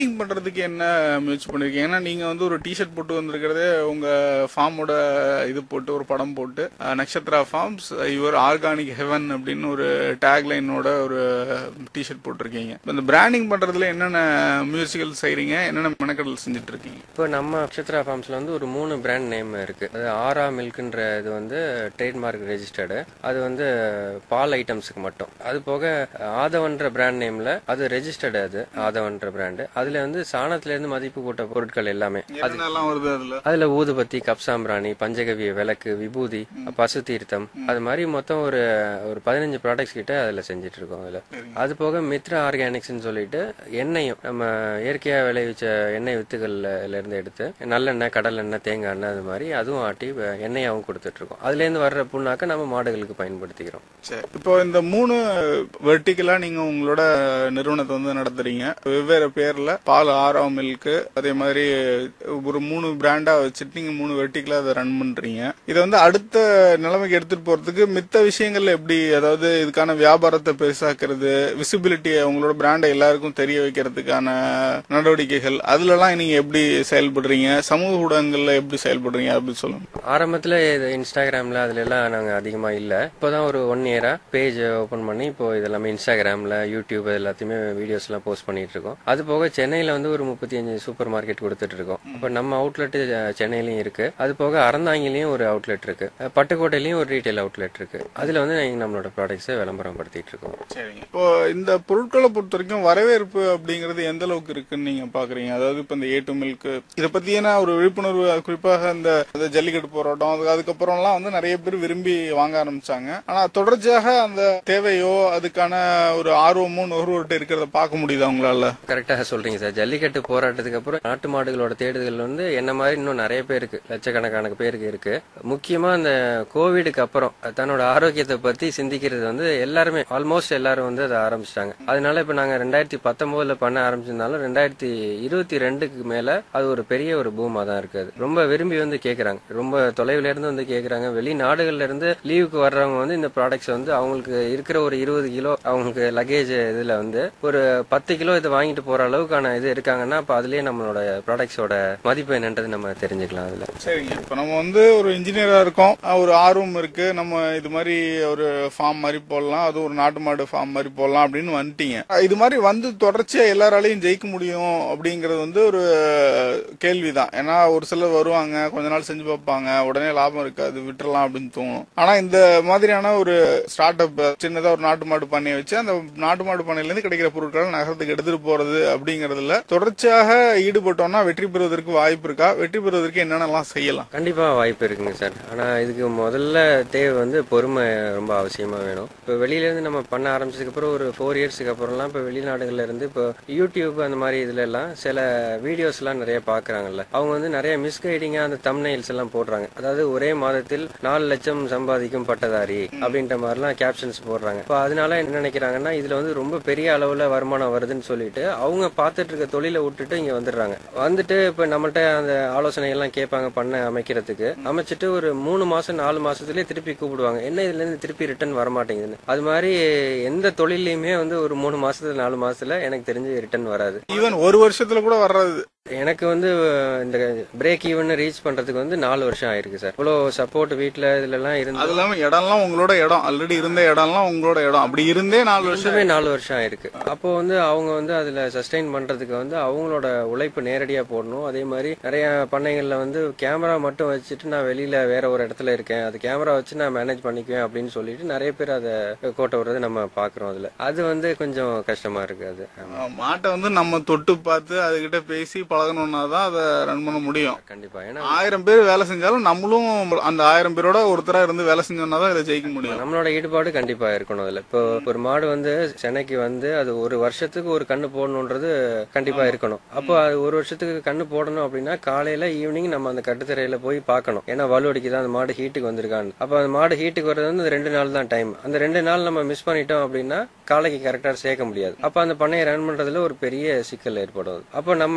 Marketing பண்றதுக்கு என்ன முயற்சி பண்ணிருக்கீங்க ஏன்னா நீங்க வந்து ஒரு டிஷர்ட் போட்டு வந்திருக்கிறதே உங்க ஃபார்மோட இது போட்டு ஒரு படம் போட்டு ah, Nakshatra farms your organic heaven அப்படின்னு ஒரு டேக்லைனோட ஒரு டிஷர்ட் போட்டிருக்கீங்க இப்ப இந்த பிராண்டிங் பண்றதுல என்னென்ன முயற்சிகள் செய்றீங்க என்னென்ன மெனக்கடல் செஞ்சுட்டு இருக்கீங்க இப்போ நம்ம நட்சத்திரா ஃபார்ம்ஸ்ல வந்து ஒரு மூணு பிராண்ட் நேம் இருக்கு அது ஆரா மில்க்ன்ற இது வந்து ட்ரேட்மார்க் ரெஜிஸ்டர்டு அது வந்து பால் ஐட்டம்ஸுக்கு மட்டும் அது போக ஆதவன்ற பிராண்ட் நேம்ல அது ரெஜிஸ்டர்டு அது ஆதவன்ற பிராண்டு அதுல வந்து சாணத்துல இருந்து மதிப்பு கூட்ட பொருட்கள் எல்லாமே அது என்னெல்லாம் வருது அதுல அதுல ஊதுபத்தி கப்சாம்பிராணி பஞ்சகவிய விளக்கு விபூதி பசு தீர்த்தம் அது மாதிரி மொத்தம் ஒரு ஒரு பதினஞ்சு ப்ராடக்ட்ஸ் கிட்ட அதுல செஞ்சுட்டு இருக்கோம் அதுல அது போக மித்ரா ஆர்கானிக்ஸ்னு சொல்லிட்டு எண்ணெயும் நம்ம இயற்கையா விளைவிச்ச எண்ணெய் வித்துகள்ல இருந்து எடுத்து நல்லெண்ணெய் கடலெண்ணெய் தேங்காய் எண்ணெய் அது மாதிரி அதுவும் ஆட்டி வ- எண்ணெயாவும் கொடுத்துட்டு இருக்கோம் அதுல இருந்து வர்ற புண்ணாக்க நம்ம மாடுகளுக்கு பயன்படுத்திக்கிறோம் சரி இப்போ இந்த மூணு வெர்டிகலா நீங்க உங்களோட நிறுவனத்தை வந்து நடத்துறீங்க வெவ்வேறு பேர்ல பால் ஆரோ மில்க் அதே மாதிரி ஒரு மூணு பிராண்டா வச்சுட்டு நீங்க மூணு வெர்டிகலா அதை ரன் பண்றீங்க இதை வந்து அடுத்த நிலைமைக்கு எடுத்துட்டு போறதுக்கு மித்த விஷயங்கள்ல எப்படி அதாவது இதுக்கான வியாபாரத்தை பெருசாக்குறது விசிபிலிட்டியை உங்களோட பிராண்டை எல்லாருக்கும் தெரிய வைக்கிறதுக்கான நடவடிக்கைகள் அதுலலாம் நீங்க எப்படி செயல்படுறீங்க சமூக ஊடகங்கள்ல எப்படி செயல்படுறீங்க அப்படின்னு சொல்லுங்க ஆரம்பத்துல இது இன்ஸ்டாகிராம்ல அதுல எல்லாம் நாங்க அதிகமா இல்ல இப்போதான் ஒரு ஒன் இயரா பேஜ் ஓபன் பண்ணி இப்போ இதெல்லாமே இன்ஸ்டாகிராம்ல யூடியூப் எல்லாத்தையுமே வீடியோஸ் எல்லாம் போஸ்ட் பண்ணிட்டு இருக்கோம் அது போக சென்னையில வந்து ஒரு முப்பத்தி அஞ்சு சூப்பர் மார்க்கெட் கொடுத்துட்டு இருக்கோம் இப்போ நம்ம அவுட்லெட் சென்னையிலயும் இருக்கு அது போக அறந்தாங்கிலையும் ஒரு அவுட்லெட் இருக்கு அஹ் பட்டுக்கோட்டையிலயும் ஒரு ரீட்டைல் அவுட்லெட் இருக்கு அதுல வந்து நாங்க நம்மளோட ப்ராடக்ட்ஸை விளம்பரம் படுத்திட்டு இருக்கோம் சரிங்க இப்போ இந்த பொருட்களை பொறுத்த வரைக்கும் வரவேற்பு அப்படிங்கிறது எந்த அளவுக்கு இருக்குன்னு நீங்க பாக்குறீங்க அதாவது இப்ப இந்த ஏ டு மில்க் இத பத்தியான ஒரு விழிப்புணர்வு அது குறிப்பாக இந்த இந்த ஜல்லிக்கட்டு போராட்டம் அது- அதுக்கப்புறம்லாம் வந்து நிறைய பேர் விரும்பி வாங்க ஆரம்பிச்சாங்க ஆனா தொடர்ச்சியாக அந்த தேவையோ அதுக்கான ஒரு ஆர்வமோ நுகர்வோர்கிட்ட இருக்கிறத பார்க்க முடியுதா உங்களால கரெக்டாக சொல்றீங்க சார் ஜல்லிக்கட்டு போராட்டத்துக்கு அப்புறம் நாட்டு மாடுகளோட தேடுதல் வந்து என்ன மாதிரி இன்னும் நிறைய பேருக்கு லட்சக்கணக்கான பேருக்கு இருக்கு முக்கியமா இந்த கோவிடுக்கு அப்புறம் தன்னோட ஆரோக்கியத்தை பத்தி சிந்திக்கிறது வந்து எல்லாருமே ஆல்மோஸ்ட் எல்லாரும் வந்து அதை ஆரம்பிச்சிட்டாங்க அதனால இப்ப நாங்க ரெண்டாயிரத்தி பத்தொன்பதுல பண்ண ஆரம்பிச்சிருந்தாலும் ரெண்டாயிரத்தி இருபத்தி ரெண்டுக்கு மேல அது ஒரு பெரிய ஒரு பூமா தான் இருக்கு அது ரொம்ப விரும்பி வந்து கேக்குறாங்க ரொம்ப தொலைவுல இருந்து வந்து கேக்குறாங்க வெளிநாடுகள்ல இருந்து லீவுக்கு வர்றவங்க வந்து இந்த ப்ராடக்ட்ஸ் வந்து அவங்களுக்கு இருக்கிற ஒரு இருபது கிலோ அவங்களுக்கு லக்கேஜ் இதுல வந்து ஒரு பத்து கிலோ இதை வாங்கிட்டு போற அளவுக்கான இது இருக்காங்கன்னா அப்ப அதுலயே நம்மளோட ப்ராடக்ட்ஸோட மதிப்பு என்னன்றது நம்ம தெரிஞ்சுக்கலாம் அதுல சரிங்க இப்ப நம்ம வந்து ஒரு இன்ஜினியரா இருக்கோம் அஹ் ஒரு ஆர்வம் இருக்கு நம்ம இது மாதிரி ஒரு ஃபார்ம் மாதிரி போடலாம் அது ஒரு நாட்டு மாடு ஃபார்ம் மாதிரி போடலாம் அப்படின்னு வந்துட்டீங்க அஹ் இது மாதிரி வந்து தொடர்ச்சியா எல்லாராலையும் ஜெயிக்க முடியும் அப்படிங்கறது வந்து ஒரு கேள்விதான் ஏன்னா ஒரு சிலர் வருவாங்க கொஞ்ச நாள் செஞ்சு பார்ப்பாங்க உடனே லாபம் இருக்காது விட்டுறலாம் அப்படின்னு தோணும் ஆனா இந்த மாதிரியான ஒரு ஸ்டார்ட் அப் சின்னதா ஒரு நாட்டு மாடு பண்ணையை வச்சு அந்த நாட்டு மாடு பண்ணையில இருந்து கிடைக்கிற பொருட்களை நகரத்துக்கு எடுத்துட்டு போறது அப்படிங்கறதுல தொடர்ச்சியாக ஈடுபட்டோம்னா வெற்றி பெறுவதற்கு வாய்ப்பு இருக்கா வெற்றி பெறுவதற்கு என்னென்னலாம் செய்யலாம் கண்டிப்பா வாய்ப்பு இருக்குங்க சார் ஆனா இதுக்கு முதல்ல தேவை வந்து பொறுமை ரொம்ப அவசியமா வேணும் இப்போ வெளியில இருந்து நம்ம பண்ண ஆரம்பிச்சதுக்கு அப்புறம் ஒரு ஃபோர் இயர்ஸ்க்கு அப்புறம்லாம் இப்போ வெளிநாடுகள்ல இருந்து இப்போ யூடியூப் அந்த மாதிரி இதுல எல்லாம் சில வீடியோஸ் எல்லாம் நிறைய பாக்குறாங்கல்ல அவங்க வந்து நிறைய மிஸ்கைடிங்கா அந்த தம்னைல்ஸ் எல்லாம் போடுறாங்க அதாவது ஒரே மாதத்தில் நாலு லட்சம் சம்பாதிக்கும் பட்டதாரி அப்படின்ற மாதிரிலாம் கேப்ஷன்ஸ் போடுறாங்க இப்போ அதனால என்ன நினைக்கிறாங்கன்னா இதுல வந்து ரொம்ப பெரிய அளவுல வருமானம் வருதுன்னு சொல்லிட்டு அவங்க பார்த்துட்டு இருக்க தொழிலை விட்டுட்டு இங்க வந்துடுறாங்க வந்துட்டு இப்ப நம்மள்ட்ட அந்த ஆலோசனை எல்லாம் கேட்பாங்க பண்ண அமைக்கிறதுக்கு அமைச்சிட்டு ஒரு மூணு மாசம் நாலு மாசத்துலயே திருப்பி கூப்பிடுவாங்க என்ன இதுல இருந்து திருப்பி ரிட்டர்ன் வர மாட்டேங்குதுன்னு அது மாதிரி எந்த தொழிலையுமே வந்து ஒரு மூணு மாசத்துல நாலு மாசத்துல எனக்கு தெரிஞ்சு ரிட்டர்ன் வராது ஈவன் ஒரு வருஷத்துல கூட வர்றது எனக்கு வந்து இந்த பிரேக் ஈவன் ரீச் பண்றதுக்கு வந்து நாலு வருஷம் ஆயிருக்கு சார் இவ்வளோ சப்போர்ட் வீட்ல இதுல எல்லாம் இருந்து அது இல்லாம இடம்லாம் உங்களோட இடம் ஆல்ரெடி இருந்த இடம்லாம் உங்களோட இடம் அப்படி இருந்தே நாலு வருஷம் வருஷமே நாலு வருஷம் ஆயிருக்கு அப்போ வந்து அவங்க வந்து அதுல சஸ்டைன் பண்றதுக்கு வந்து அவங்களோட உழைப்பு நேரடியா போடணும் அதே மாதிரி நிறைய பண்ணைகள்ல வந்து கேமரா மட்டும் வச்சுட்டு நான் வெளியில வேற ஒரு இடத்துல இருக்கேன் அது கேமரா வச்சு நான் மேனேஜ் பண்ணிக்குவேன் அப்படின்னு சொல்லிட்டு நிறைய பேர் அதை கோட்டை விடுறதை நம்ம பாக்குறோம் அதுல அது வந்து கொஞ்சம் கஷ்டமா இருக்கு அது ஆமா. ஆஹ் மாட்டை வந்து நம்ம தொட்டு பார்த்து அதுகிட்ட பேசி பழகணும்னா தான் அதை ரன் பண்ண முடியும் கண்டிப்பா ஏன்னா ஆயிரம் பேர் வேலை செஞ்சாலும் நம்மளும் அந்த ஆயிரம் பேரோட ஒருத்தரா இருந்து வேலை செஞ்சோம்னா தான் இதை ஜெயிக்க முடியும் நம்மளோட ஈடுபாடு கண்டிப்பா இருக்கணும் அதுல இப்போ ஒரு மாடு வந்து சென்னைக்கு வந்து அது ஒரு வருஷத்துக்கு ஒரு கண்ணு போடணுன்றது கண்டிப்பா இருக்கணும் அப்போ அது ஒரு வருஷத்துக்கு கண்ணு போடணும் அப்படின்னா காலையில ஈவினிங் நம்ம அந்த கட்டுத்தரையில போய் பார்க்கணும் ஏன்னா வலு அடிக்குது அந்த மாடு ஹீட்டுக்கு வந்திருக்கான்னு அப்போ அந்த மாடு ஹீட்டுக்கு வர்றது வந்து ரெண்டு நாள் தான் டைம் அந்த ரெண்டு நாள் நம்ம மிஸ் பண்ணிட்டோம் அப்படின்னா காலைக்கு கரெக்டா சேர்க்க முடியாது அப்போ அந்த பண்ணையை ரன் பண்றதுல ஒரு பெரிய சிக்கல் ஏற்படும் அப்போ நம்ம நேரடியா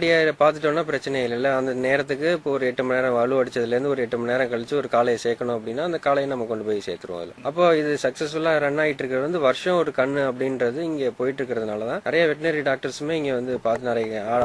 முன்னாடியே பார்த்துட்டோம்னா பிரச்சனை இல்லை அந்த நேரத்துக்கு இப்போ ஒரு எட்டு மணி நேரம் வலு அடிச்சதுலேருந்து ஒரு எட்டு மணி நேரம் கழிச்சு ஒரு காளையை சேர்க்கணும் அப்படின்னா அந்த காளையை நம்ம கொண்டு போய் சேர்த்துருவோம் அதில் அப்போ இது சக்ஸஸ்ஃபுல்லாக ரன் ஆகிட்டு இருக்கிறது வந்து வருஷம் ஒரு கண்ணு அப்படின்றது இங்கே போயிட்டு இருக்கிறதுனால தான் நிறைய வெட்டினரி டாக்டர்ஸுமே இங்கே வந்து பார்த்து நிறைய